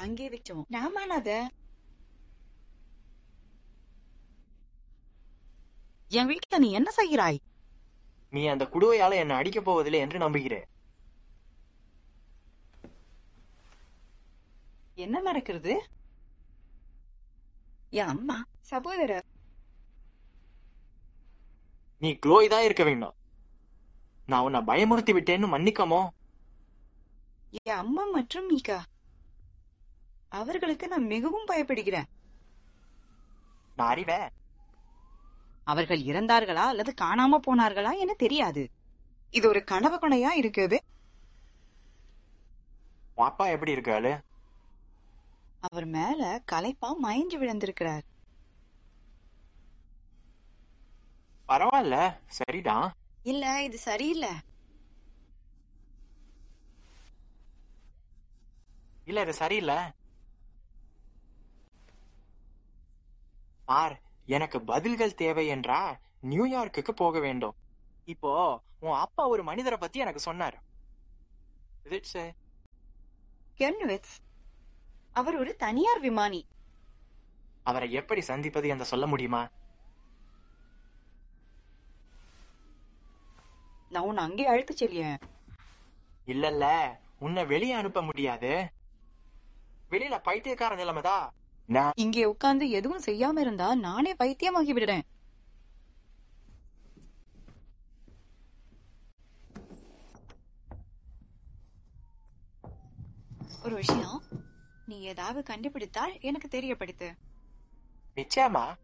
அங்கே வச்சோம் நாம அத என் வீட்டுல நீ என்ன செய்கிறாய் நீ அந்த குடுவையால என்னை அடிக்கப் போவதில்லை என்று நம்புகிறேன் என்ன நடக்கிறது என் அம்மா சகோதரர் நீ குளோய் தான் இருக்க வேண்டாம் நான் உன்னை பயமுறுத்தி விட்டேன்னு மன்னிக்கமோ என் அம்மா மற்றும் மீகா அவர்களுக்கு நான் மிகவும் பயப்படுகிறேன் நான் அறிவேன் அவர்கள் இறந்தார்களா அல்லது காணாம போனார்களா என தெரியாது இது ஒரு கனவு கொனையா இருக்குது உன் அப்பா எப்படி இருக்காரு அவர் மேல களைப்பா மயங்கி விழுந்திருக்கிறார் பரவாயில்ல சரிதான் இல்ல இது சரியில்லை இல்ல இது சரியில்லை பார் எனக்கு பதில்கள் தேவை என்றா நியூயார்க்குக்கு போக வேண்டும் இப்போ உன் அப்பா ஒரு மனிதரை பத்தி எனக்கு சொன்னார் Is it so? கெர்னுவிட்ஸ் அவர் ஒரு தனியார் விமானி அவரை எப்படி சந்திப்பது என்று சொல்ல முடியுமா நான் உன்னை அங்கே அழைத்து செல்லியேன் இல்லல்ல உன்னை வெளியே அனுப்ப முடியாது வெளியில பைத்தியக்கார நிலைமைதான் நான் இங்கே உட்கார்ந்து எதுவும் செய்யாம இருந்தா நானே பைத்தியமாகி விடுறேன் ஒரு விஷயம் நீ ஏதாவது கண்டுபிடித்தால் எனக்கு தெரியப்படுத்து நிச்சயமா